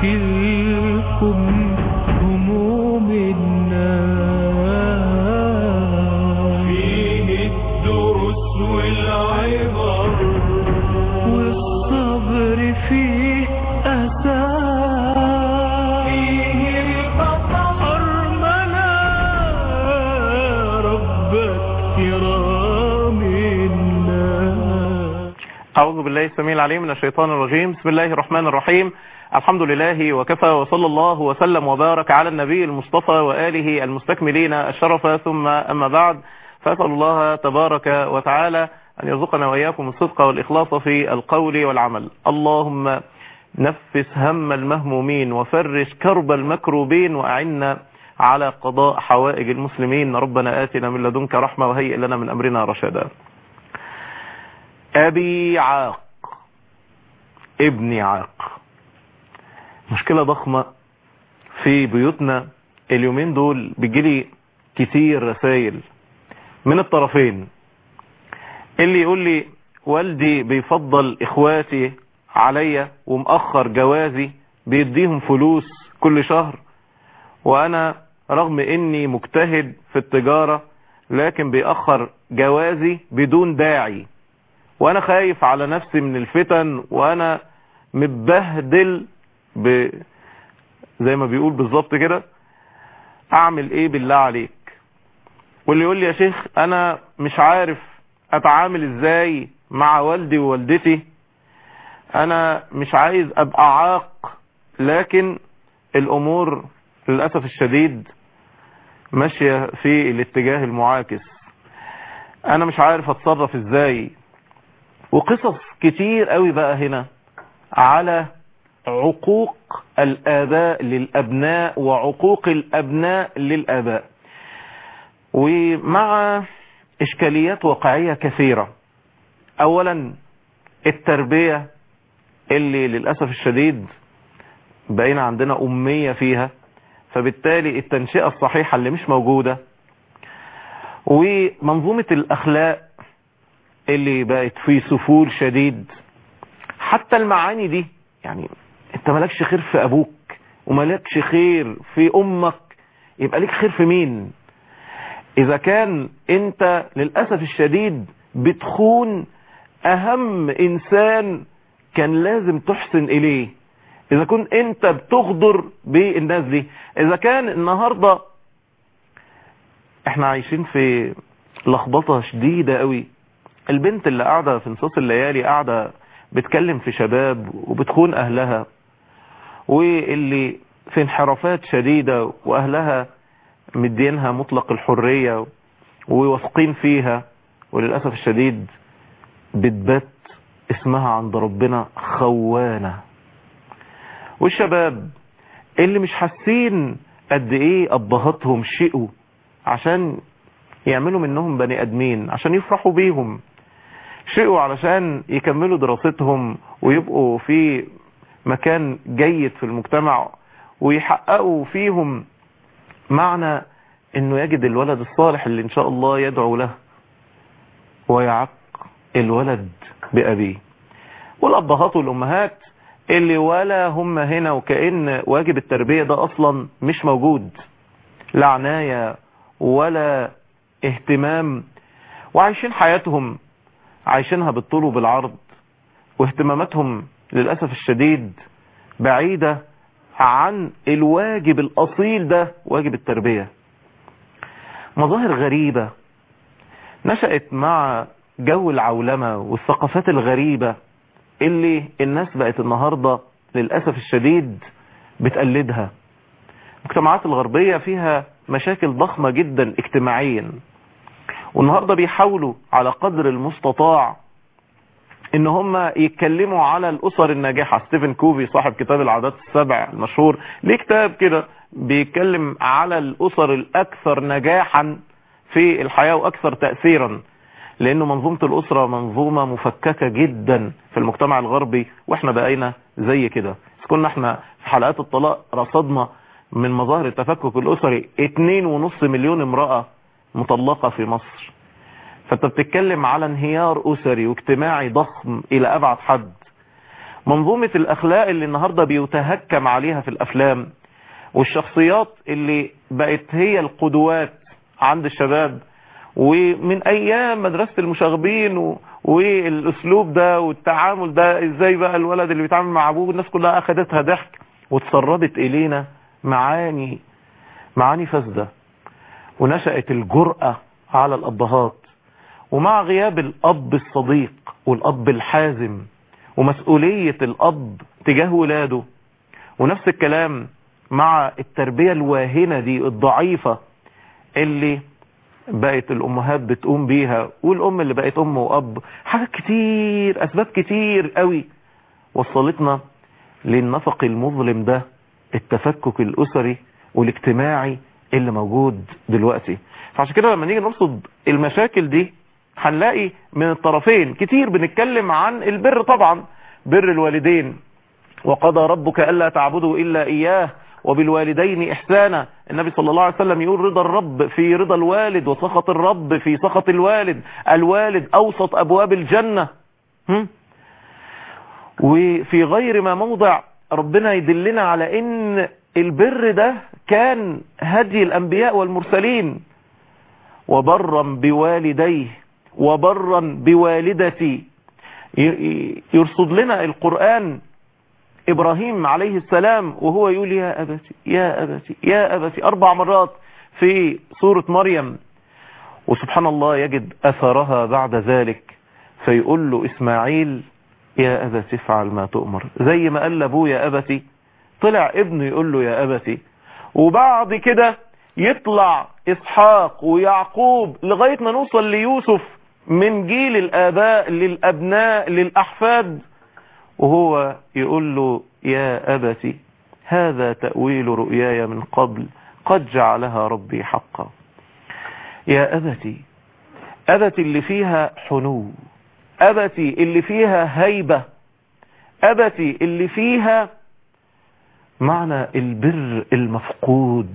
تشكلكم هموم الناس فيه الدروس والعبر والصبر فيه أساس فيه الخطر أرمنا ربك كرام الناس أعوذ بالله السميع العليم من الشيطان الرجيم بسم الله الرحمن الرحيم الحمد لله وكفى وصلى الله وسلم وبارك على النبي المصطفى وآله المستكملين الشرف ثم أما بعد فأسأل الله تبارك وتعالى أن يرزقنا وإياكم الصدق والإخلاص في القول والعمل اللهم نفس هم المهمومين وفرج كرب المكروبين وأعنا على قضاء حوائج المسلمين ربنا آتنا من لدنك رحمة وهيئ لنا من أمرنا رشدا أبي عاق ابني عاق مشكلة ضخمة في بيوتنا اليومين دول بيجيلي كتير رسائل من الطرفين اللي يقول لي والدي بيفضل اخواتي عليا ومأخر جوازي بيديهم فلوس كل شهر وانا رغم اني مجتهد في التجارة لكن بيأخر جوازي بدون داعي وانا خايف على نفسي من الفتن وانا متبهدل ب... زي ما بيقول بالظبط كده اعمل ايه بالله عليك واللي يقول لي يا شيخ انا مش عارف اتعامل ازاي مع والدي ووالدتي انا مش عايز ابقى عاق لكن الامور للأسف الشديد ماشية في الاتجاه المعاكس انا مش عارف اتصرف ازاي وقصص كتير قوي بقى هنا على عقوق الآباء للأبناء وعقوق الأبناء للآباء ومع إشكاليات واقعية كثيرة أولا التربية اللي للأسف الشديد بقينا عندنا أمية فيها فبالتالي التنشئة الصحيحة اللي مش موجودة ومنظومة الأخلاق اللي بقت في سفول شديد حتى المعاني دي يعني انت مالكش خير في ابوك ومالكش خير في امك يبقى ليك خير في مين اذا كان انت للأسف الشديد بتخون اهم انسان كان لازم تحسن اليه اذا كنت انت بتغدر بالناس دي اذا كان النهاردة احنا عايشين في لخبطة شديدة قوي البنت اللي قاعدة في نصوص الليالي قاعدة بتكلم في شباب وبتخون اهلها واللي في انحرافات شديدة واهلها مدينها مطلق الحرية وواثقين فيها وللأسف الشديد بتبات اسمها عند ربنا خوانة والشباب اللي مش حاسين قد ايه ابهاتهم شقوا عشان يعملوا منهم بني ادمين عشان يفرحوا بيهم شقوا علشان يكملوا دراستهم ويبقوا في مكان جيد في المجتمع ويحققوا فيهم معنى انه يجد الولد الصالح اللي ان شاء الله يدعو له ويعق الولد بأبيه والأبهات والأمهات اللي ولا هم هنا وكأن واجب التربية ده أصلا مش موجود لا عناية ولا اهتمام وعايشين حياتهم عايشينها بالطول وبالعرض واهتماماتهم للأسف الشديد بعيدة عن الواجب الأصيل ده واجب التربية مظاهر غريبة نشأت مع جو العولمة والثقافات الغريبة اللي الناس بقت النهاردة للأسف الشديد بتقلدها المجتمعات الغربية فيها مشاكل ضخمة جدا اجتماعيا والنهاردة بيحاولوا على قدر المستطاع ان هم يتكلموا على الاسر الناجحة ستيفن كوفي صاحب كتاب العادات السبع المشهور ليه كتاب كده بيتكلم على الاسر الاكثر نجاحا في الحياة واكثر تأثيرا لانه منظومة الاسرة منظومة مفككة جدا في المجتمع الغربي واحنا بقينا زي كده كنا احنا في حلقات الطلاق رصدنا من مظاهر التفكك الاسري اتنين ونص مليون امرأة مطلقة في مصر فانت بتتكلم على انهيار اسري واجتماعي ضخم الى ابعد حد منظومة الاخلاق اللي النهاردة بيتهكم عليها في الافلام والشخصيات اللي بقت هي القدوات عند الشباب ومن ايام مدرسة المشاغبين و... والاسلوب ده والتعامل ده ازاي بقى الولد اللي بيتعامل مع ابوه الناس كلها اخدتها ضحك وتسربت الينا معاني معاني فاسدة ونشأت الجرأة على الابهات ومع غياب الاب الصديق والاب الحازم ومسؤولية الاب تجاه ولاده ونفس الكلام مع التربية الواهنة دي الضعيفة اللي بقت الامهات بتقوم بيها والام اللي بقت ام واب حاجات كتير اسباب كتير قوي وصلتنا للنفق المظلم ده التفكك الاسري والاجتماعي اللي موجود دلوقتي فعشان كده لما نيجي نرصد المشاكل دي هنلاقي من الطرفين كتير بنتكلم عن البر طبعا بر الوالدين وقضى ربك ألا تعبدوا إلا إياه وبالوالدين إحسانا النبي صلى الله عليه وسلم يقول رضا الرب في رضا الوالد وسخط الرب في سخط الوالد الوالد أوسط أبواب الجنة هم؟ وفي غير ما موضع ربنا يدلنا على ان البر ده كان هدي الانبياء والمرسلين وبرا بوالديه وبرا بوالدتي يرصد لنا القرآن إبراهيم عليه السلام وهو يقول يا أبتي يا أبتي يا أبتي أربع مرات في سورة مريم وسبحان الله يجد أثرها بعد ذلك فيقول له إسماعيل يا أبتي افعل ما تؤمر زي ما قال لأبوه يا أبتي طلع ابنه يقول له يا أبتي وبعد كده يطلع إسحاق ويعقوب لغاية ما نوصل ليوسف من جيل الآباء للأبناء للأحفاد وهو يقول له يا أبتي هذا تأويل رؤياي من قبل قد جعلها ربي حقا يا أبتي أبتي اللي فيها حنو أبتي اللي فيها هيبة أبتي اللي فيها معنى البر المفقود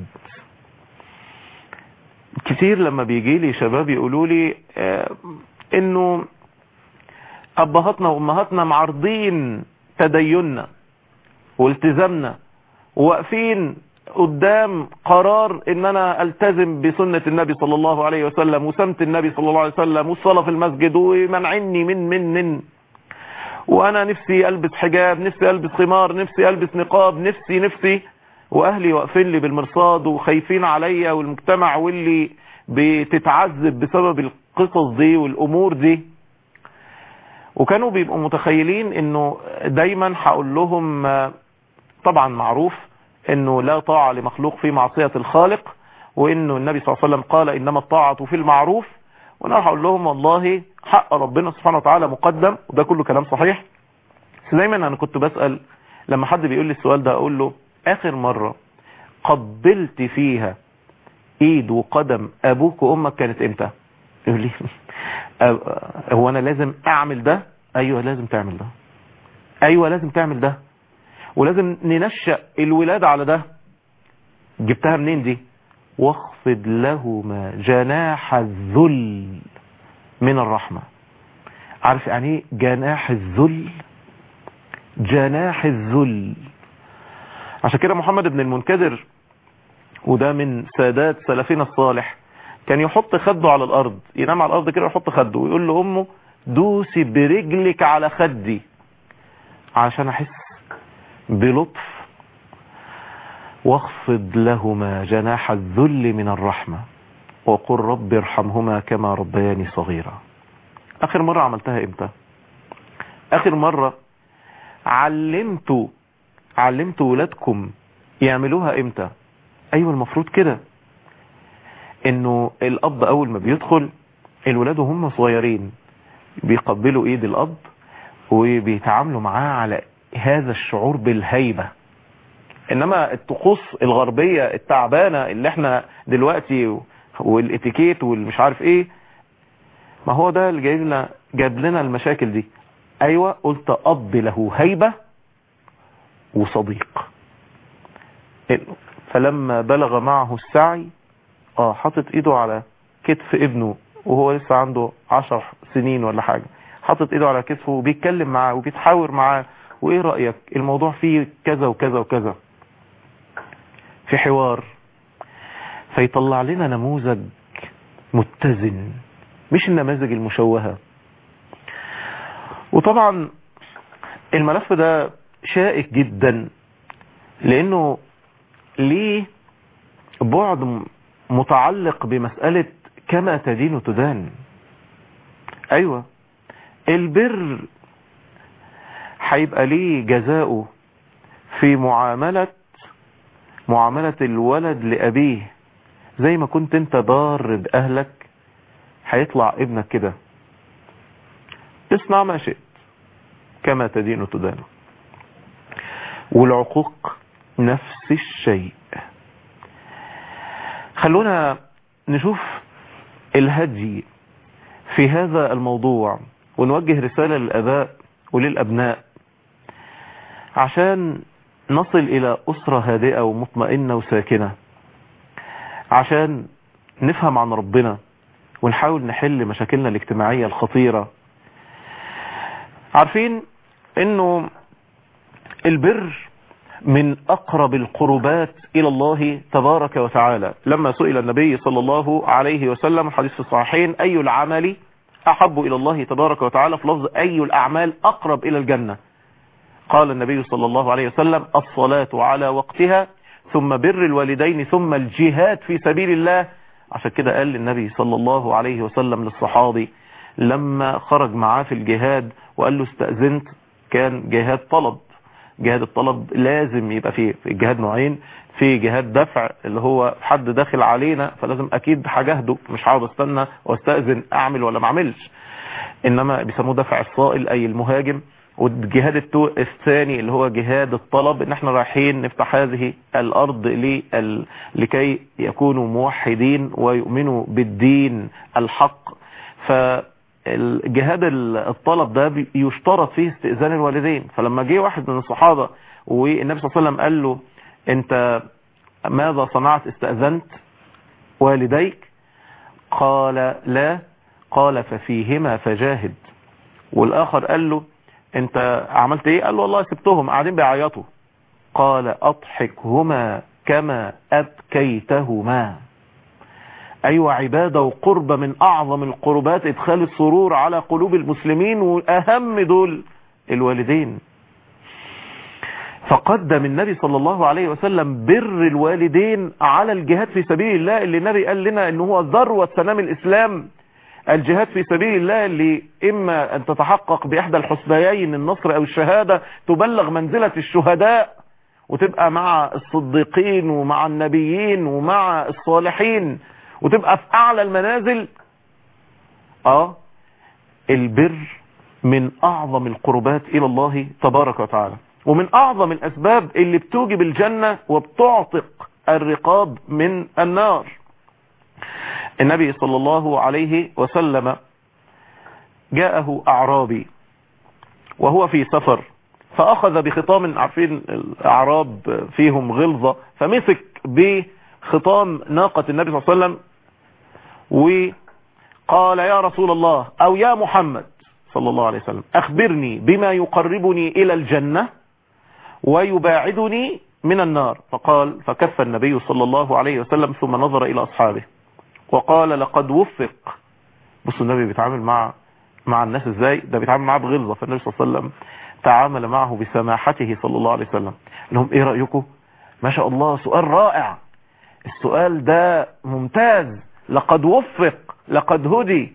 كتير لما بيجي لي شباب يقولوا لي آه انه ابهاتنا وامهاتنا معارضين تديننا والتزامنا وواقفين قدام قرار ان انا التزم بسنة النبي صلى الله عليه وسلم وسمت النبي صلى الله عليه وسلم والصلاة في المسجد ومنعني من من من وانا نفسي البس حجاب نفسي البس خمار نفسي البس نقاب نفسي نفسي واهلي واقفين لي بالمرصاد وخايفين عليا والمجتمع واللي بتتعذب بسبب القصص دي والامور دي وكانوا بيبقوا متخيلين انه دايما هقول لهم طبعا معروف انه لا طاعة لمخلوق في معصية الخالق وانه النبي صلى الله عليه وسلم قال انما الطاعة في المعروف وانا هقول لهم والله حق ربنا سبحانه وتعالى مقدم وده كله كلام صحيح بس دايما انا كنت بسأل لما حد بيقول لي السؤال ده اقول له اخر مرة قبلت فيها ايد وقدم ابوك وامك كانت امتى يقول لي هو انا لازم اعمل ده ايوه لازم تعمل ده ايوه لازم تعمل ده ولازم ننشأ الولاد على ده جبتها منين دي واخفض لهما جناح الذل من الرحمة عارف يعني ايه جناح الذل جناح الذل عشان كده محمد بن المنكدر وده من سادات سلفنا الصالح كان يحط خده على الارض ينام على الارض كده ويحط خده ويقول لامه دوسي برجلك على خدي عشان احس بلطف واخفض لهما جناح الذل من الرحمة وقل رب ارحمهما كما ربياني صغيرا اخر مرة عملتها امتى اخر مرة علمتوا علمتوا ولادكم يعملوها امتى ايوه المفروض كده انه الاب اول ما بيدخل الولاد هم صغيرين بيقبلوا ايد الاب وبيتعاملوا معاه على هذا الشعور بالهيبة انما الطقوس الغربية التعبانة اللي احنا دلوقتي والاتيكيت والمش عارف ايه ما هو ده اللي جايب لنا جاب لنا المشاكل دي ايوه قلت اب له هيبة وصديق فلما بلغ معه السعي اه حاطط ايده على كتف ابنه وهو لسه عنده عشر سنين ولا حاجة حاطط ايده على كتفه وبيتكلم معاه وبيتحاور معاه وايه رأيك الموضوع فيه كذا وكذا وكذا في حوار فيطلع لنا نموذج متزن مش النماذج المشوهة وطبعا الملف ده شائك جدا لانه ليه بعد متعلق بمسألة كما تدين تدان ايوه البر هيبقى ليه جزاؤه في معاملة معاملة الولد لأبيه زي ما كنت انت ضار بأهلك هيطلع ابنك كده اصنع ما شئت كما تدين تدان والعقوق نفس الشيء خلونا نشوف الهدي في هذا الموضوع ونوجه رسالة للأباء وللأبناء عشان نصل إلى أسرة هادئة ومطمئنة وساكنة عشان نفهم عن ربنا ونحاول نحل مشاكلنا الاجتماعية الخطيرة عارفين انه البر من اقرب القربات الى الله تبارك وتعالى لما سئل النبي صلى الله عليه وسلم الحديث في الصحيحين اي العمل احب الى الله تبارك وتعالى في لفظ اي الاعمال اقرب الى الجنة قال النبي صلى الله عليه وسلم الصلاة على وقتها ثم بر الوالدين ثم الجهاد في سبيل الله عشان كده قال النبي صلى الله عليه وسلم للصحابي لما خرج معاه في الجهاد وقال له استأذنت كان جهاد طلب جهاد الطلب لازم يبقى فيه في الجهاد نوعين في جهاد دفع اللي هو حد داخل علينا فلازم اكيد هجاهده مش هقعد استنى واستأذن اعمل ولا ما اعملش انما بيسموه دفع الصائل اي المهاجم والجهاد التو... الثاني اللي هو جهاد الطلب ان احنا رايحين نفتح هذه الارض لل... لكي يكونوا موحدين ويؤمنوا بالدين الحق فالجهاد الطلب ده يشترط فيه استئذان الوالدين فلما جه واحد من الصحابة والنبي صلى الله عليه وسلم قال له انت ماذا صنعت استأذنت والديك قال لا قال ففيهما فجاهد والاخر قال له انت عملت ايه قال له والله سبتهم قاعدين بيعيطوا قال اضحكهما كما ابكيتهما ايوه عبادة وقربة من اعظم القربات ادخال السرور على قلوب المسلمين واهم دول الوالدين فقدم النبي صلى الله عليه وسلم بر الوالدين على الجهاد في سبيل الله اللي النبي قال لنا ان هو ذروة سنام الاسلام الجهاد في سبيل الله اللي إما أن تتحقق بإحدى الحسنيين النصر أو الشهادة تبلغ منزلة الشهداء وتبقى مع الصديقين ومع النبيين ومع الصالحين وتبقى في أعلى المنازل آه البر من أعظم القربات إلى الله تبارك وتعالى ومن أعظم الأسباب اللي بتوجب الجنة وبتعتق الرقاب من النار النبي صلى الله عليه وسلم جاءه أعرابي وهو في سفر فأخذ بخطام عارفين الأعراب فيهم غلظة فمسك بخطام ناقة النبي صلى الله عليه وسلم وقال يا رسول الله أو يا محمد صلى الله عليه وسلم أخبرني بما يقربني إلى الجنة ويباعدني من النار فقال فكف النبي صلى الله عليه وسلم ثم نظر إلى أصحابه وقال لقد وفق بصوا النبي بيتعامل مع مع الناس ازاي ده بيتعامل معاه بغلظه فالنبي صلى الله عليه وسلم تعامل معه بسماحته صلى الله عليه وسلم لهم ايه رايكم ما شاء الله سؤال رائع السؤال ده ممتاز لقد وفق لقد هدي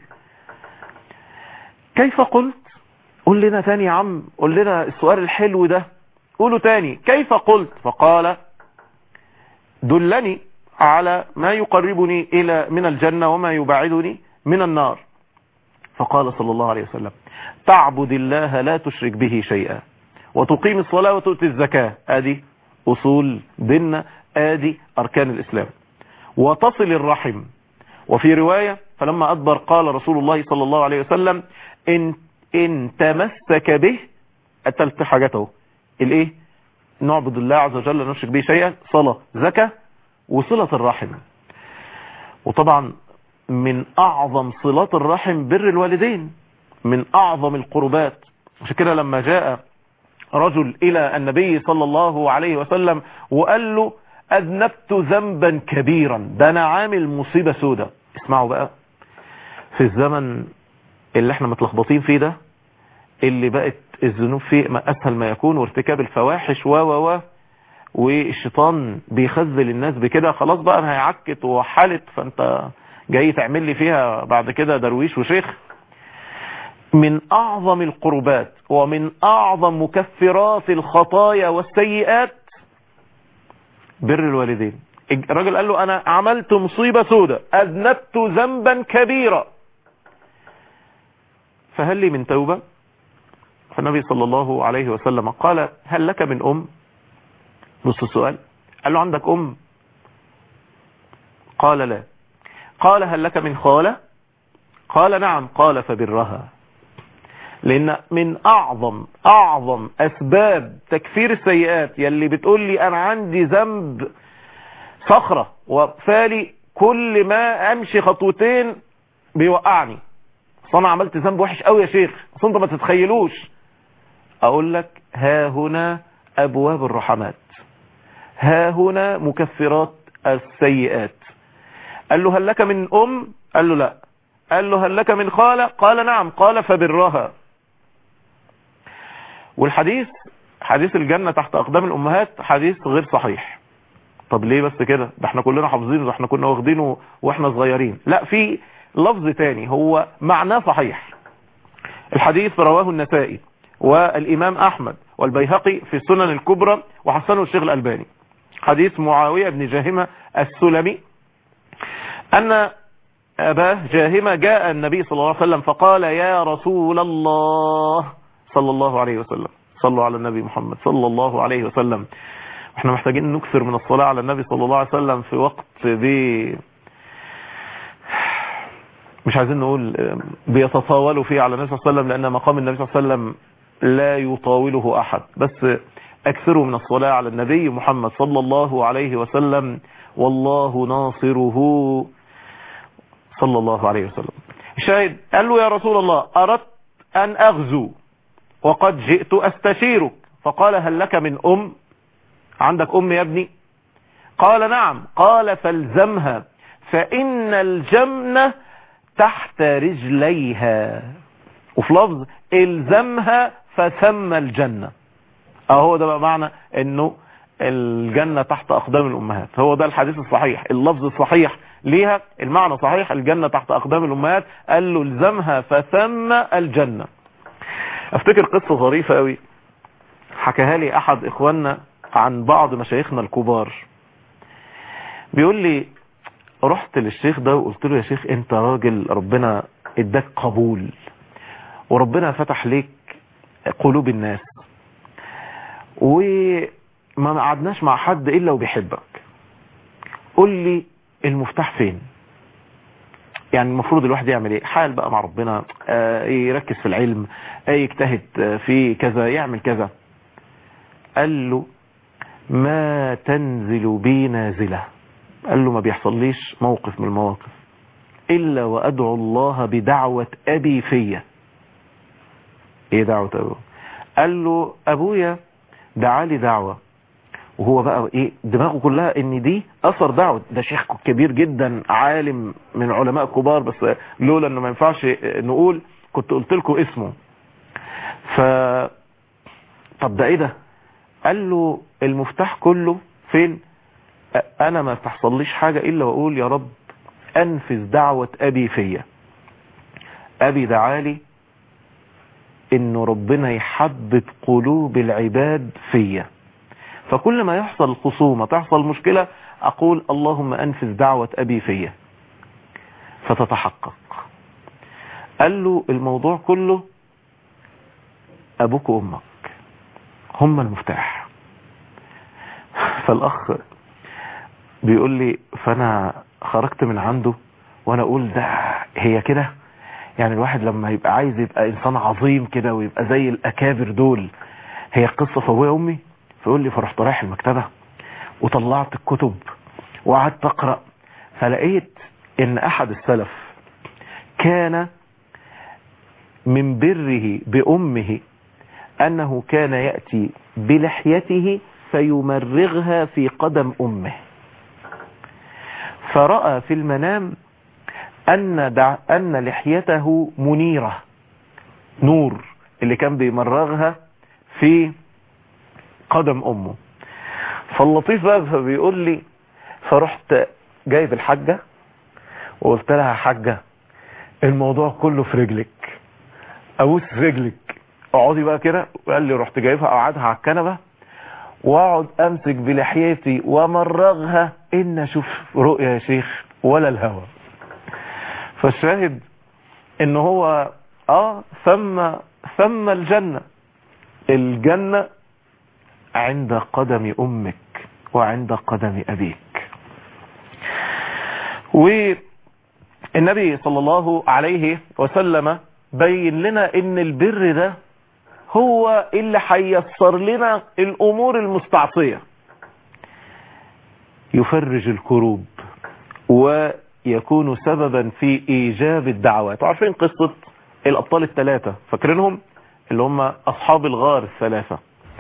كيف قلت قول لنا تاني يا عم قول لنا السؤال الحلو ده قولوا تاني كيف قلت فقال دلني على ما يقربني إلى من الجنة وما يبعدني من النار فقال صلى الله عليه وسلم تعبد الله لا تشرك به شيئا وتقيم الصلاة وتؤتي الزكاة ادي أصول ديننا ادي أركان الإسلام وتصل الرحم وفي رواية فلما أدبر قال رسول الله صلى الله عليه وسلم إن, إن تمسك به أتلت حاجته الإيه نعبد الله عز وجل لا نشرك به شيئا صلاة زكاة وصلة الرحم وطبعا من اعظم صلات الرحم بر الوالدين من اعظم القربات عشان كده لما جاء رجل الى النبي صلى الله عليه وسلم وقال له اذنبت ذنبا كبيرا ده انا عامل مصيبة سودة اسمعوا بقى في الزمن اللي احنا متلخبطين فيه ده اللي بقت الذنوب فيه ما اسهل ما يكون وارتكاب الفواحش و و و والشيطان بيخذل الناس بكده خلاص بقى هيعكت وحالت فانت جاي تعمل لي فيها بعد كده درويش وشيخ من اعظم القربات ومن اعظم مكفرات الخطايا والسيئات بر الوالدين الراجل قال له انا عملت مصيبة سودة اذنبت ذنبا كبيرا فهل لي من توبة فالنبي صلى الله عليه وسلم قال هل لك من ام نص السؤال قال له عندك ام قال لا قال هل لك من خالة قال نعم قال فبرها لان من اعظم اعظم اسباب تكفير السيئات يلي بتقول لي انا عندي ذنب صخرة وفالي كل ما امشي خطوتين بيوقعني اصل انا عملت ذنب وحش قوي يا شيخ اصل انت ما تتخيلوش اقول لك ها هنا ابواب الرحمات ها هنا مكفرات السيئات قال له هل لك من ام قال له لا قال له هل لك من خالة قال نعم قال فبرها والحديث حديث الجنة تحت اقدام الامهات حديث غير صحيح طب ليه بس كده ده احنا كلنا حافظينه ده احنا كنا واخدينه واحنا صغيرين لا في لفظ تاني هو معناه صحيح الحديث رواه النسائي والامام احمد والبيهقي في السنن الكبرى وحسنه الشيخ الالباني حديث معاوية بن جاهمة السلمي ان اباه جاهمة جاء النبي صلى الله عليه وسلم فقال يا رسول الله صلى الله عليه وسلم صلوا على النبي محمد صلى الله عليه وسلم احنا محتاجين نكثر من الصلاة على النبي صلى الله عليه وسلم في وقت دي مش عايزين نقول بيتطاولوا فيه على النبي صلى الله عليه وسلم لأن مقام النبي صلى الله عليه وسلم لا يطاوله أحد بس أكثروا من الصلاة على النبي محمد صلى الله عليه وسلم والله ناصره صلى الله عليه وسلم الشاهد قال له يا رسول الله أردت أن أغزو وقد جئت أستشيرك فقال هل لك من أم عندك أم يا ابني قال نعم قال فالزمها فإن الجنة تحت رجليها وفي لفظ الزمها فثم الجنة اهو ده بقى معنى انه الجنة تحت اقدام الامهات هو ده الحديث الصحيح اللفظ الصحيح ليها المعنى صحيح الجنة تحت اقدام الامهات قال له الزمها فثم الجنة افتكر قصة ظريفة قوي حكاها لي احد اخواننا عن بعض مشايخنا الكبار بيقول لي رحت للشيخ ده وقلت له يا شيخ انت راجل ربنا اداك قبول وربنا فتح ليك قلوب الناس وما قعدناش مع حد الا وبيحبك قول لي المفتاح فين يعني المفروض الواحد يعمل ايه حال بقى مع ربنا آه يركز في العلم آه يجتهد في كذا يعمل كذا قال له ما تنزل بي نازلة قال له ما بيحصليش موقف من المواقف إلا وأدعو الله بدعوة أبي فيا إيه دعوة أبوه قال له أبويا دعالي دعوة وهو بقى إيه دماغه كلها إن دي أثر دعوة ده شيخ كبير جدا عالم من علماء كبار بس لولا إنه ما ينفعش نقول كنت قلت لكم اسمه ف طب ده إيه ده قال له المفتاح كله فين انا ما تحصليش حاجة الا واقول يا رب انفذ دعوة ابي فيا ابي دعالي انه ربنا يحبب قلوب العباد فيا فكل ما يحصل خصومة تحصل مشكلة اقول اللهم انفذ دعوة ابي فيا فتتحقق قال له الموضوع كله ابوك وامك هم المفتاح فالاخ بيقول لي فانا خرجت من عنده وانا اقول ده هي كده يعني الواحد لما يبقى عايز يبقى انسان عظيم كده ويبقى زي الاكابر دول هي قصة في ابويا وامي فيقول لي فرحت رايح المكتبة وطلعت الكتب وقعدت اقرا فلقيت ان احد السلف كان من بره بامه أنه كان يأتي بلحيته فيمرغها في قدم أمه فرأى في المنام أن, دع أن لحيته منيرة نور اللي كان بيمرغها في قدم أمه فاللطيف بقى فبيقول لي فرحت جايب الحاجة وقلت لها يا حاجة الموضوع كله في رجلك أبوس رجلك اقعدي بقى كده وقال لي رحت جايبها قعدها على الكنبة واقعد امسك بلحيتي وامرغها ان اشوف رؤيا يا شيخ ولا الهوى فالشاهد ان هو اه ثم ثم الجنة الجنة عند قدم امك وعند قدم ابيك والنبي صلى الله عليه وسلم بين لنا ان البر ده هو اللي هيسر لنا الامور المستعصية يفرج الكروب ويكون سببا في ايجاب الدعوات عارفين قصة الابطال الثلاثة فاكرينهم اللي هم اصحاب الغار الثلاثة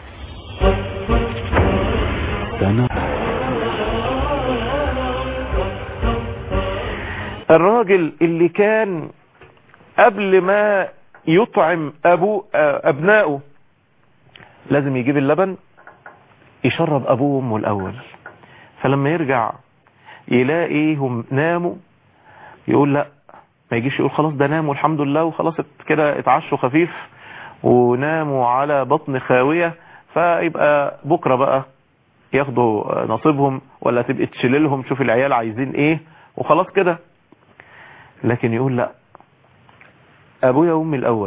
الراجل اللي كان قبل ما يطعم أبو أبنائه لازم يجيب اللبن يشرب أبوه وأمه الأول فلما يرجع يلاقيهم ناموا يقول لا ما يجيش يقول خلاص ده ناموا الحمد لله وخلاص كده اتعشوا خفيف وناموا على بطن خاوية فيبقى بكرة بقى ياخدوا نصيبهم ولا تبقى تشيللهم شوف العيال عايزين ايه وخلاص كده لكن يقول لا ابويا وامي الاول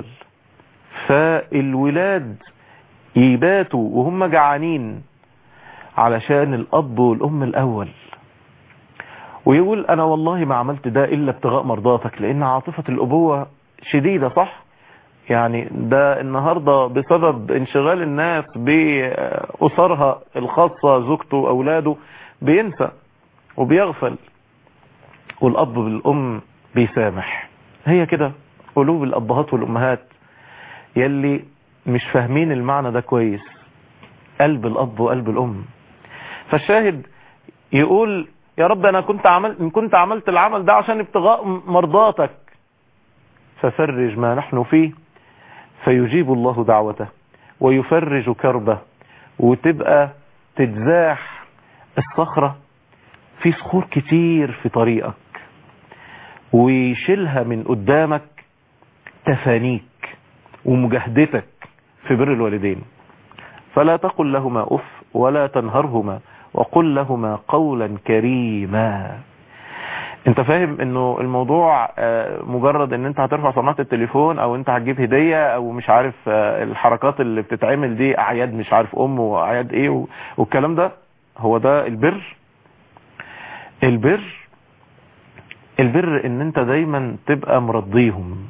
فالولاد يباتوا وهم جعانين علشان الاب والام الاول ويقول انا والله ما عملت ده الا ابتغاء مرضاتك لان عاطفة الابوة شديدة صح يعني ده النهاردة بسبب انشغال الناس بأسرها الخاصة زوجته وأولاده بينسى وبيغفل والأب والأم بيسامح هي كده قلوب الأبهات والأمهات يلي مش فاهمين المعنى ده كويس قلب الأب وقلب الأم فالشاهد يقول يا رب أنا كنت عملت إن كنت عملت العمل ده عشان ابتغاء مرضاتك ففرج ما نحن فيه فيجيب الله دعوته ويفرج كربه وتبقى تتزاح الصخرة في صخور كتير في طريقك ويشيلها من قدامك تفانيك ومجاهدتك في بر الوالدين فلا تقل لهما أف ولا تنهرهما وقل لهما قولا كريما انت فاهم انه الموضوع مجرد ان انت هترفع صناعة التليفون او انت هتجيب هدية او مش عارف الحركات اللي بتتعمل دي اعياد مش عارف ام واعياد ايه والكلام ده هو ده البر البر البر ان انت دايما تبقى مرضيهم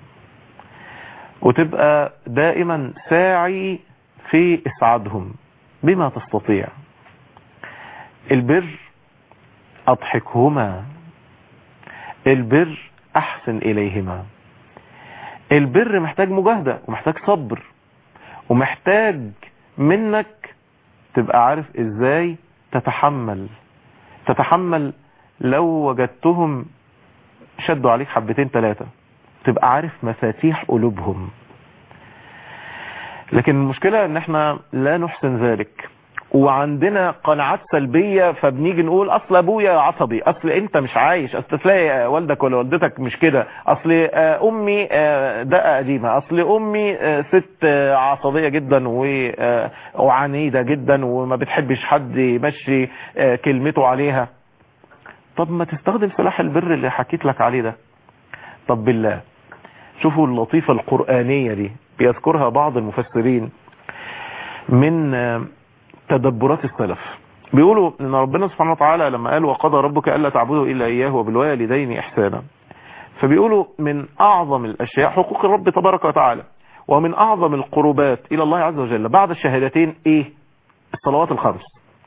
وتبقى دائما ساعي في اسعادهم بما تستطيع البر اضحكهما البر احسن اليهما البر محتاج مجاهدة ومحتاج صبر ومحتاج منك تبقى عارف ازاي تتحمل تتحمل لو وجدتهم شدوا عليك حبتين ثلاثة تبقى عارف مفاتيح قلوبهم لكن المشكلة ان احنا لا نحسن ذلك وعندنا قناعات سلبية فبنيجي نقول اصل ابويا عصبي اصل انت مش عايش اصل تلاقي والدك ولا والدتك مش كده اصل امي دقة قديمة اصل امي ست عصبية جدا وعنيدة جدا وما بتحبش حد يمشي كلمته عليها طب ما تستخدم سلاح البر اللي حكيت لك عليه ده طب بالله شوفوا اللطيفة القرآنية دي بيذكرها بعض المفسرين من تدبرات السلف بيقولوا ان ربنا سبحانه وتعالى لما قال وقضى ربك الا تعبدوا الا اياه وبالوالدين احسانا فبيقولوا من اعظم الاشياء حقوق الرب تبارك وتعالى ومن اعظم القربات الى الله عز وجل بعد الشهادتين ايه الصلوات الخمس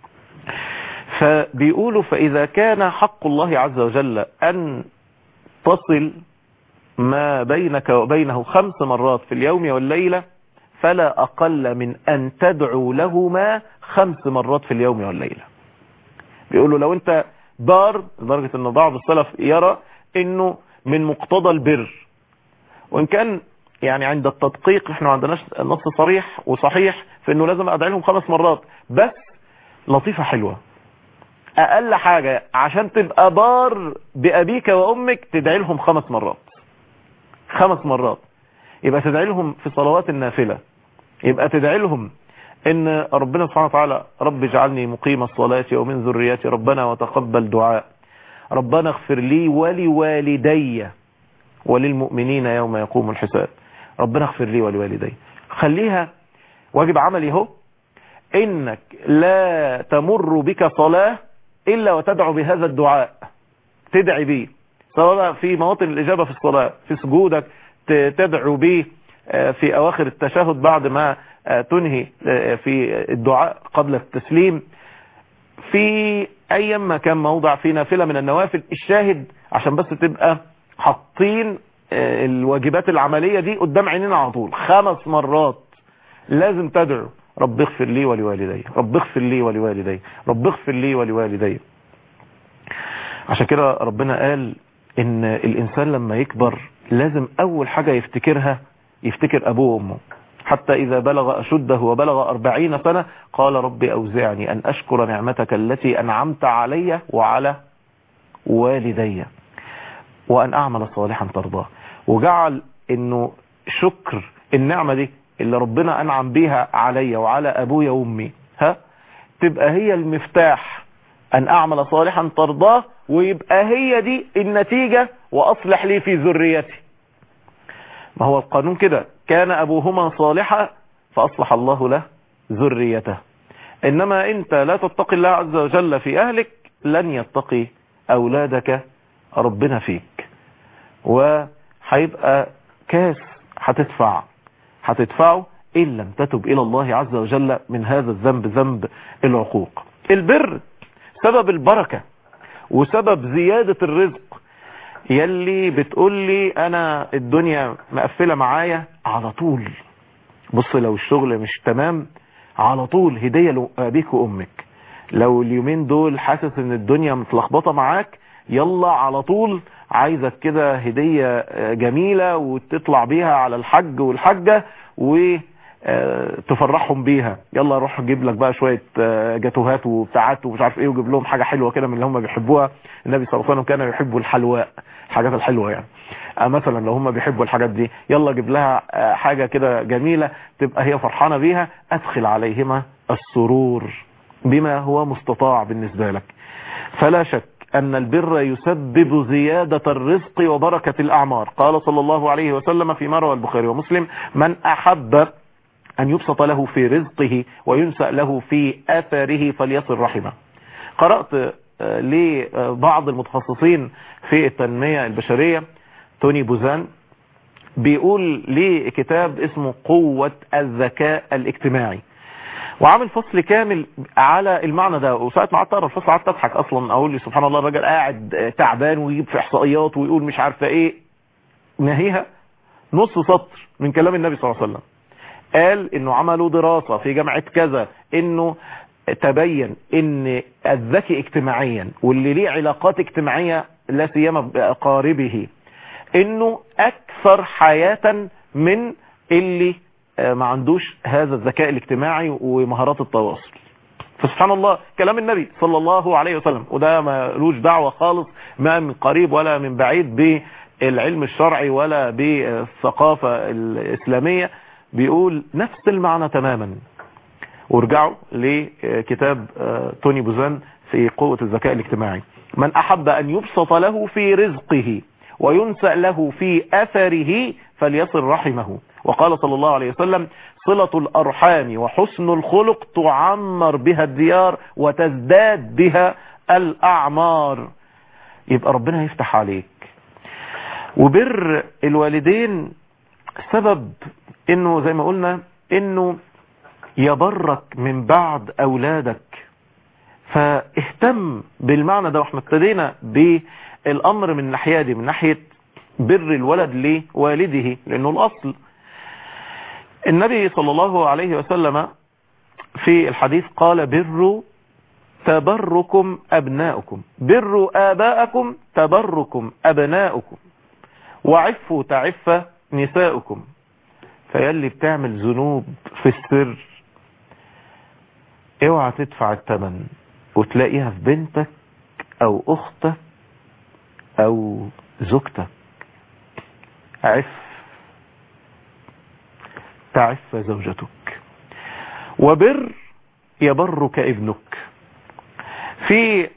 فبيقولوا فاذا كان حق الله عز وجل ان تصل ما بينك وبينه خمس مرات في اليوم والليلة فلا أقل من أن تدعو لهما خمس مرات في اليوم والليلة بيقول له لو أنت بار لدرجة أن بعض السلف يرى أنه من مقتضى البر وإن كان يعني عند التدقيق احنا ما عندناش نص صريح وصحيح في انه لازم ادعي لهم خمس مرات بس لطيفة حلوة اقل حاجة عشان تبقى بار بابيك وامك تدعي لهم خمس مرات خمس مرات يبقى تدعي لهم في صلوات النافلة يبقى تدعي لهم ان ربنا سبحانه وتعالى رب اجعلني مقيم الصلاة ومن ذريتي ربنا وتقبل دعاء ربنا اغفر لي ولوالدي وللمؤمنين يوم يقوم الحساب ربنا اغفر لي ولوالدي خليها واجب عملي اهو انك لا تمر بك صلاة الا وتدعو بهذا الدعاء تدعي به سواء في مواطن الاجابة في الصلاة في سجودك تدعو به في اواخر التشهد بعد ما تنهي في الدعاء قبل التسليم في ايام ما كان موضع في نافلة من النوافل الشاهد عشان بس تبقى حاطين الواجبات العملية دي قدام عينينا على طول خمس مرات لازم تدعو رب اغفر لي ولوالدي رب اغفر لي ولوالدي رب اغفر لي ولوالدي عشان كده ربنا قال ان الانسان لما يكبر لازم اول حاجة يفتكرها يفتكر ابوه وامه حتى اذا بلغ اشده وبلغ اربعين سنة قال رب اوزعني ان اشكر نعمتك التي انعمت علي وعلى والدي وان اعمل صالحا ترضاه وجعل انه شكر النعمة دي اللي ربنا انعم بيها علي وعلى ابويا وامي ها تبقى هي المفتاح ان اعمل صالحا ترضاه ويبقى هي دي النتيجة واصلح لي في ذريتي ما هو القانون كده كان ابوهما صالحا فاصلح الله له ذريته انما انت لا تتقي الله عز وجل في اهلك لن يتقي اولادك ربنا فيك وهيبقى كاس هتدفع هتدفعه إن لم تتب إلى الله عز وجل من هذا الذنب ذنب العقوق البر سبب البركة وسبب زيادة الرزق يلي بتقول لي أنا الدنيا مقفلة معايا على طول بص لو الشغل مش تمام على طول هدية لأبيك وأمك لو اليومين دول حاسس ان الدنيا متلخبطة معاك يلا على طول عايزك كده هدية جميلة وتطلع بيها على الحج والحجة وتفرحهم بيها يلا روح جيب لك بقى شوية جاتوهات وبتاعات ومش عارف ايه وجيب لهم حاجة حلوة كده من اللي هم بيحبوها النبي صلى الله عليه وسلم كان يحبوا الحلواء الحاجات الحلوة يعني مثلا لو هم بيحبوا الحاجات دي يلا جيب لها حاجة كده جميلة تبقى هي فرحانة بيها ادخل عليهما السرور بما هو مستطاع بالنسبة لك فلا شك أن البر يسبب زيادة الرزق وبركة الأعمار قال صلى الله عليه وسلم في مروى البخاري ومسلم من أحب أن يبسط له في رزقه وينسأ له في أثره فليصل رحمه قرأت لبعض المتخصصين في التنمية البشرية توني بوزان بيقول لي كتاب اسمه قوة الذكاء الاجتماعي وعامل فصل كامل على المعنى ده وساعة ما قعدت اقرا الفصل قعدت اضحك اصلا اقول لي سبحان الله الراجل قاعد تعبان ويجيب في احصائيات ويقول مش عارفه ايه نهيها نص سطر من كلام النبي صلى الله عليه وسلم قال انه عملوا دراسة في جامعة كذا انه تبين ان الذكي اجتماعيا واللي ليه علاقات اجتماعية لا سيما بأقاربه انه اكثر حياة من اللي ما عندوش هذا الذكاء الاجتماعي ومهارات التواصل فسبحان الله كلام النبي صلى الله عليه وسلم وده ما لوش دعوة خالص ما من قريب ولا من بعيد بالعلم الشرعي ولا بالثقافة الإسلامية بيقول نفس المعنى تماما وارجعوا لكتاب توني بوزان في قوة الذكاء الاجتماعي من أحب أن يبسط له في رزقه وينسأ له في أثره فليصل رحمه وقال صلى الله عليه وسلم صلة الأرحام وحسن الخلق تعمر بها الديار وتزداد بها الأعمار يبقى ربنا يفتح عليك وبر الوالدين سبب انه زي ما قلنا انه يبرك من بعد اولادك فاهتم بالمعنى ده واحنا ابتدينا بالامر من الناحيه دي من ناحيه بر الولد لوالده لانه الاصل النبي صلى الله عليه وسلم في الحديث قال بروا تبركم أبناؤكم بروا آباءكم تبركم أبناؤكم وعفوا تعف نساؤكم فيلي بتعمل ذنوب في السر اوعى تدفع الثمن وتلاقيها في بنتك او اختك او زوجتك عف تعف زوجتك وبر يبرك ابنك في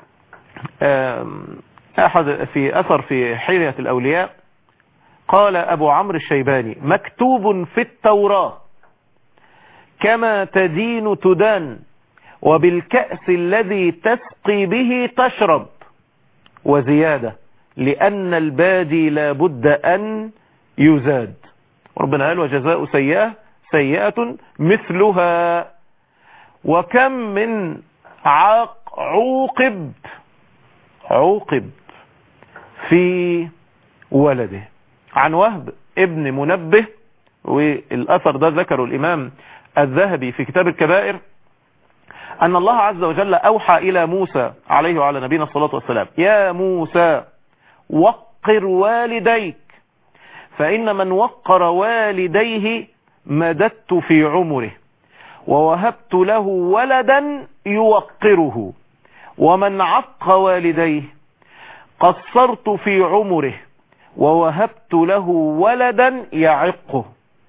احد في اثر في حلية الاولياء قال ابو عمرو الشيباني مكتوب في التوراة كما تدين تدان وبالكأس الذي تسقي به تشرب وزيادة لأن البادي لا بد أن يزاد ربنا قال وجزاء سيئة سيئة مثلها وكم من عاق عوقب عوقب في ولده عن وهب ابن منبه والأثر ده ذكره الإمام الذهبي في كتاب الكبائر أن الله عز وجل أوحى إلى موسى عليه وعلى نبينا الصلاة والسلام يا موسى وقر والديك فإن من وقر والديه مددت في عمره ووهبت له ولدا يوقره ومن عق والديه قصرت في عمره ووهبت له ولدا يعقه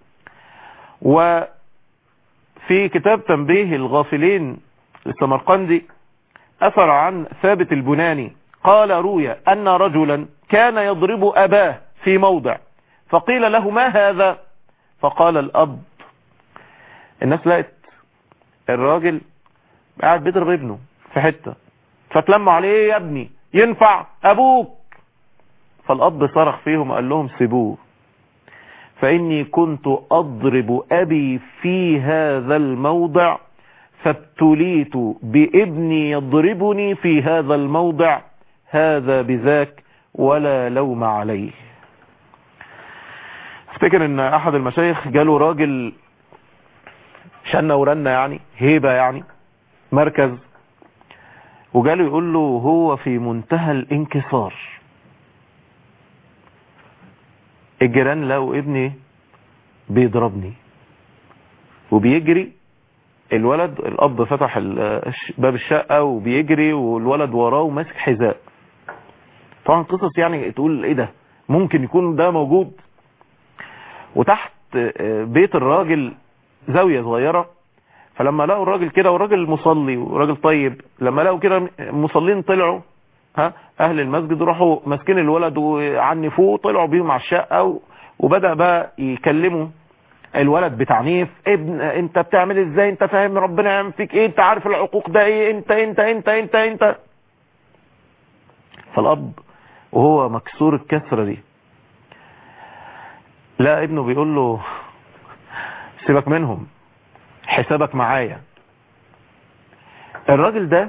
وفي كتاب تنبيه الغافلين للسمرقندي أثر عن ثابت البناني قال روي أن رجلا كان يضرب أباه في موضع فقيل له ما هذا فقال الأب الناس لقت الراجل قاعد بيضرب ابنه في حتة فتلموا عليه يا ابني ينفع أبوك فالأب صرخ فيهم قال لهم سيبوه فإني كنت أضرب أبي في هذا الموضع فابتليت بابني يضربني في هذا الموضع هذا بذاك ولا لوم عليه افتكر ان احد المشايخ جاله راجل شنة ورنة يعني هيبة يعني مركز وجاله يقول له هو في منتهى الانكسار الجيران لقوا ابني بيضربني وبيجري الولد الاب فتح باب الشقة وبيجري والولد وراه وماسك حذاء طبعا قصص يعني تقول ايه ده ممكن يكون ده موجود وتحت بيت الراجل زاوية صغيرة فلما لقوا الراجل كده والراجل مصلي وراجل طيب لما لقوا كده مصلين طلعوا ها اهل المسجد راحوا ماسكين الولد وعنفوه طلعوا بيهم على الشقة وبدأ بقى يكلموا الولد بتعنيف ابن انت بتعمل ازاي انت فاهم ربنا يعمل فيك ايه انت عارف العقوق ده ايه انت انت انت انت انت فالاب وهو مكسور الكسرة دي لا ابنه بيقول له سيبك منهم حسابك معايا الراجل ده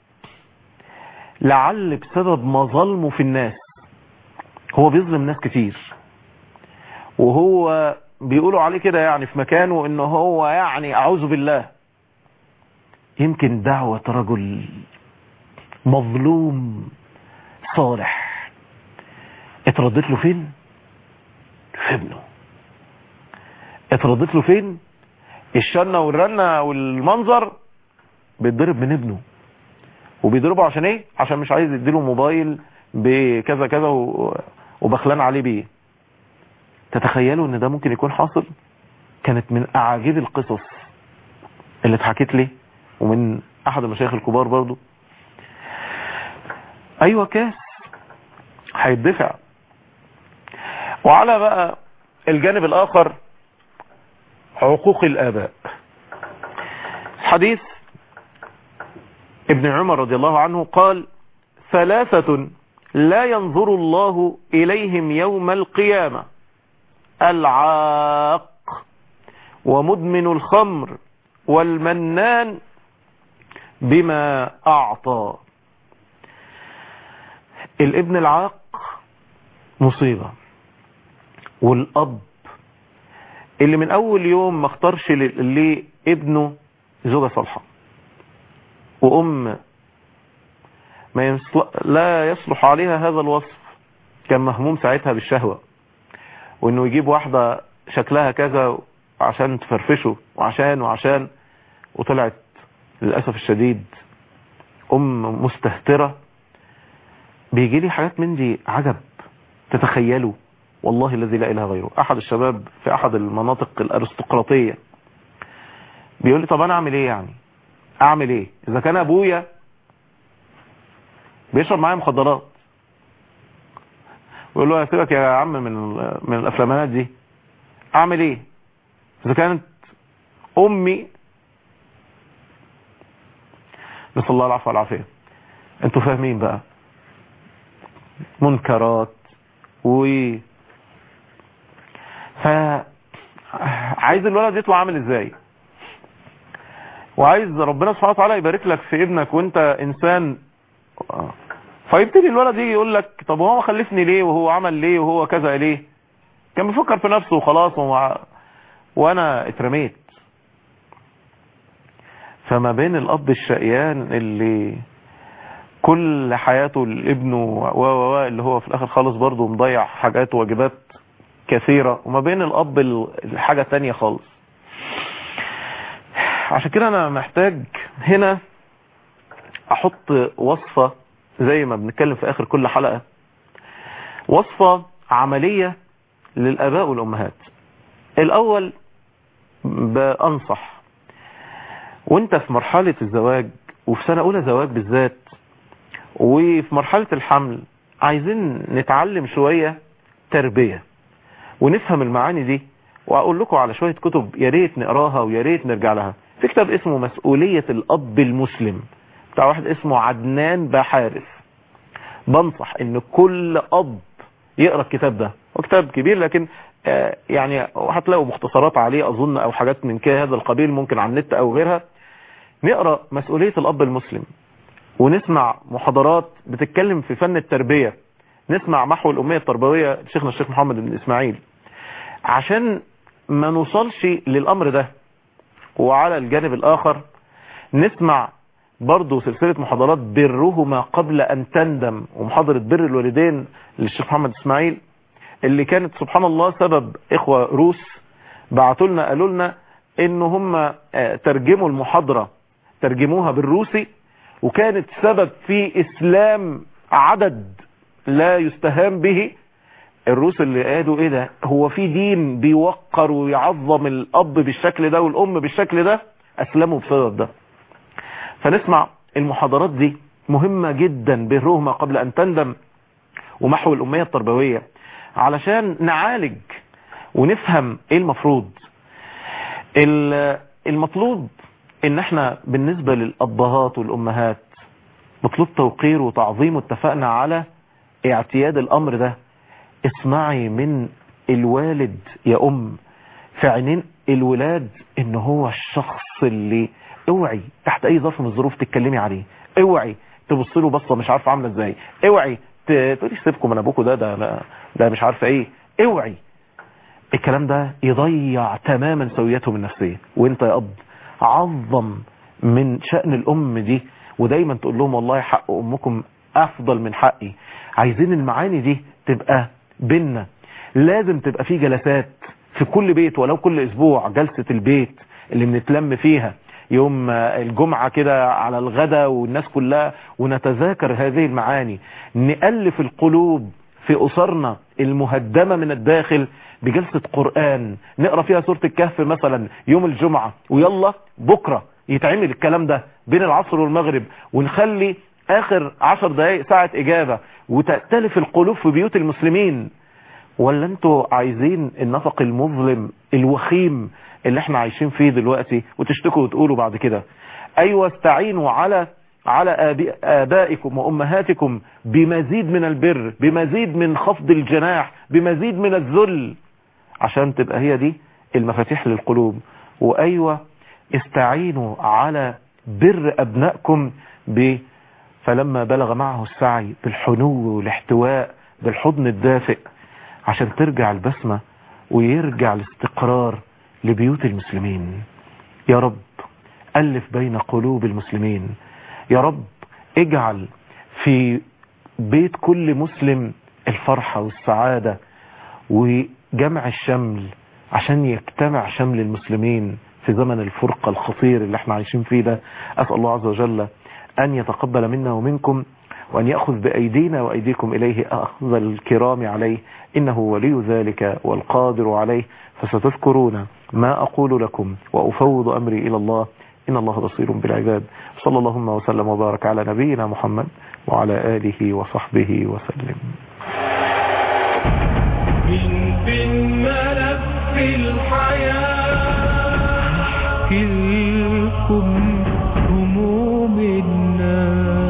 لعل بسبب مظالمه في الناس هو بيظلم ناس كتير وهو بيقولوا عليه كده يعني في مكانه ان هو يعني اعوذ بالله يمكن دعوة رجل مظلوم صالح اتردت له فين في ابنه اتردت له فين الشنة والرنة والمنظر بيتضرب من ابنه وبيضربه عشان ايه عشان مش عايز يديله موبايل بكذا كذا وبخلان عليه بيه تتخيلوا ان ده ممكن يكون حاصل كانت من اعاجيب القصص اللي اتحكت لي ومن احد المشايخ الكبار برضو ايوه كاس هيدفع وعلى بقى الجانب الاخر عقوق الاباء حديث ابن عمر رضي الله عنه قال ثلاثة لا ينظر الله إليهم يوم القيامة العاق ومدمن الخمر والمنان بما أعطى الابن العاق مصيبة والأب اللي من اول يوم ما اختارش ل- لابنه زوجة صالحة وام ما يصل... لا يصلح عليها هذا الوصف كان مهموم ساعتها بالشهوة وانه يجيب واحدة شكلها كذا عشان تفرفشه وعشان وعشان وطلعت للأسف الشديد ام مستهترة بيجي لي حاجات من دي عجب تتخيلوا والله الذي لا اله غيره احد الشباب في احد المناطق الارستقراطية بيقول لي طب انا اعمل ايه يعني اعمل ايه اذا كان ابويا بيشرب معايا مخدرات ويقول له سيبك يا عم من ال- من الافلامات دي اعمل ايه اذا كانت امي نسال الله العفو والعافيه انتوا فاهمين بقى منكرات و ف عايز الولد يطلع عامل ازاي وعايز ربنا سبحانه وتعالى يبارك لك في ابنك وانت انسان فيبتدي الولد يجي يقول لك طب هو خلفني ليه وهو عمل ليه وهو كذا ليه كان بيفكر في نفسه وخلاص ومع... وانا اترميت فما بين الاب الشقيان اللي كل حياته لابنه و و و اللي هو في الاخر خالص برضه مضيع حاجات وواجبات كثيرة وما بين الاب ال- الحاجة تانية خالص عشان كده انا محتاج هنا احط وصفة زي ما بنتكلم في اخر كل حلقة وصفة عملية للاباء والامهات الاول بانصح وانت في مرحلة الزواج وفي سنة اولى زواج بالذات وفي مرحلة الحمل عايزين نتعلم شوية تربية ونفهم المعاني دي واقول لكم على شوية كتب يا ريت نقراها ويا ريت نرجع لها في كتاب اسمه مسؤولية الاب المسلم بتاع واحد اسمه عدنان بحارث بنصح ان كل اب يقرا الكتاب ده هو كتاب كبير لكن آه، يعني هتلاقوا مختصرات عليه اظن او حاجات من كده هذا القبيل ممكن على النت او غيرها نقرا مسؤولية الاب المسلم ونسمع محاضرات بتتكلم في فن التربية نسمع محو الأمية التربوية شيخنا الشيخ محمد بن إسماعيل عشان ما نوصلش للأمر ده وعلى الجانب الآخر نسمع برضو سلسلة محاضرات برهما قبل أن تندم ومحاضرة بر الوالدين للشيخ محمد إسماعيل اللي كانت سبحان الله سبب إخوة روس بعتوا لنا قالوا لنا إن هم آه، ترجموا المحاضرة ترجموها بالروسي وكانت سبب في اسلام عدد لا يستهان به الروس اللي قالوا ايه ده هو في دين بيوقر ويعظم الاب بالشكل ده والام بالشكل ده اسلموا بسبب ده فنسمع المحاضرات دي مهمة جدا برهما قبل ان تندم ومحو الامية التربوية علشان نعالج ونفهم ايه المفروض ال- المطلوب ان احنا بالنسبة للابهات والامهات مطلوب توقير وتعظيم واتفقنا على اعتياد الامر ده اسمعي من الوالد يا ام في عينين الولاد ان هو الشخص اللي اوعي تحت اي ظرف من الظروف تتكلمي عليه اوعي تبص له بصه مش عارفه عامله ازاي اوعي ت- تقولي سيبكم من ابوكوا ده ده ده, ده مش عارفه ايه اوعي الكلام ده يضيع تماما سويتهم النفسيه وانت يا اب عظم من شأن الام دي ودايما تقول لهم والله حق امكم افضل من حقي عايزين المعاني دي تبقى بينا لازم تبقى في جلسات في كل بيت ولو كل اسبوع جلسة البيت اللي بنتلم فيها يوم الجمعة كده على الغدا والناس كلها ونتذاكر هذه المعاني نألف القلوب في أسرنا المهدمة من الداخل بجلسة قرآن نقرأ فيها سورة الكهف مثلا يوم الجمعة ويلا بكرة يتعمل الكلام ده بين العصر والمغرب ونخلي آخر عشر دقايق ساعة إجابة وتأتلف القلوب في بيوت المسلمين ولا انتوا عايزين النفق المظلم الوخيم اللي احنا عايشين فيه دلوقتي وتشتكوا وتقولوا بعد كده ايوه استعينوا على على آبي- آبائكم وأمهاتكم بمزيد من البر بمزيد من خفض الجناح بمزيد من الذل عشان تبقى هي دي المفاتيح للقلوب وأيوة استعينوا على بر أبنائكم ب فلما بلغ معه السعي بالحنو والاحتواء بالحضن الدافئ عشان ترجع البسمة ويرجع الاستقرار لبيوت المسلمين يا رب ألف بين قلوب المسلمين يا رب اجعل في بيت كل مسلم الفرحة والسعادة وجمع الشمل عشان يجتمع شمل المسلمين في زمن الفرقة الخطير اللي احنا عايشين فيه ده أسأل الله عز وجل أن يتقبل منا ومنكم وأن يأخذ بأيدينا وأيديكم إليه أخذ الكرام عليه إنه ولي ذلك والقادر عليه فستذكرون ما أقول لكم وأفوض أمري إلى الله إن الله بصير بالعباد صلى اللهم وسلم وبارك على نبينا محمد وعلى آله وصحبه وسلم من في الملف الحياة كلكم هموم الناس